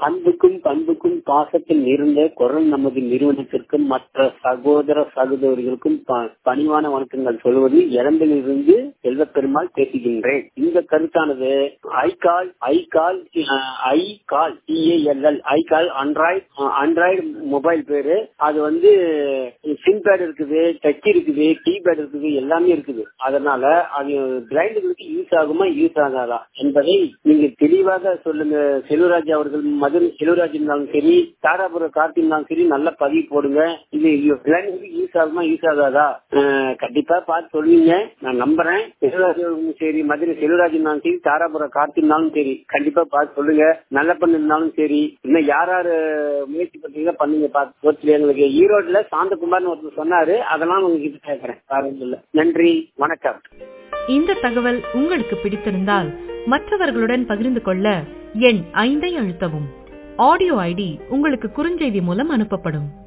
அன்புக்கும் பண்புக்கும் பாசத்தில் இருந்த குரல் நமது நிறுவனத்திற்கும் மற்ற சகோதர சகோதரிகளுக்கும் ப- பணிவான வணக்கங்கள் சொல்வது இறந்திலிருந்து செல்வ பெருமாள் பேசுகின்றேன் இந்த கருத்தானது iKall iKall iKall T A L L iKall android android mobile பேரு அது வந்து சிம் பேட் இருக்குது டச் இருக்குது கீபேட் இருக்குது எல்லாமே இருக்குது அதனால அது பிளைண்டுகளுக்கு யூஸ் ஆகுமா யூஸ் ஆகாதா என்பதை நீங்க தெளிவாக சொல்லுங்க செல்வராஜ் அவர்கள் மதுரை செல்வராஜ் இருந்தாலும் சரி தாராபுரம் கார்த்தி இருந்தாலும் சரி நல்ல பதிவு போடுங்க இது பிளைண்டுகளுக்கு யூஸ் ஆகுமா யூஸ் ஆகாதா அஹ், கண்டிப்பா பார்த்து சொல்லுவீங்க நான் நம்புறேன் செல்வராஜ் அவர்களும் சரி மதுரை செல்வராஜ் இருந்தாலும் சரி தாராபுரம் கார்த்தி இருந்தாலும் சரி கண்டிப்பா பார்த்து சொல்லுங்க நல்ல பண்ணு இருந்தாலும் சரி இன்னும் யார் யாரு முயற்சி பண்றீங்க பண்ணுங்க பார்த்து ஒருத்தர் எங்களுக்கு ஈரோட்ல சாந்தகுமார்னு ஒருத்தர் சொன்னாரு அதெல்லாம் உங்ககிட்ட கேட்கறேன் பாருங்க நன்றி வணக்கம் இந்த தகவல் உங்களுக்கு பிடித்திருந்தால் மற்றவர்களுடன் பகிர்ந்து கொள்ள எண் ஐந்தை அழுத்தவும் ஆடியோ ஐடி உங்களுக்கு குறுஞ்செய்தி மூலம் அனுப்பப்படும்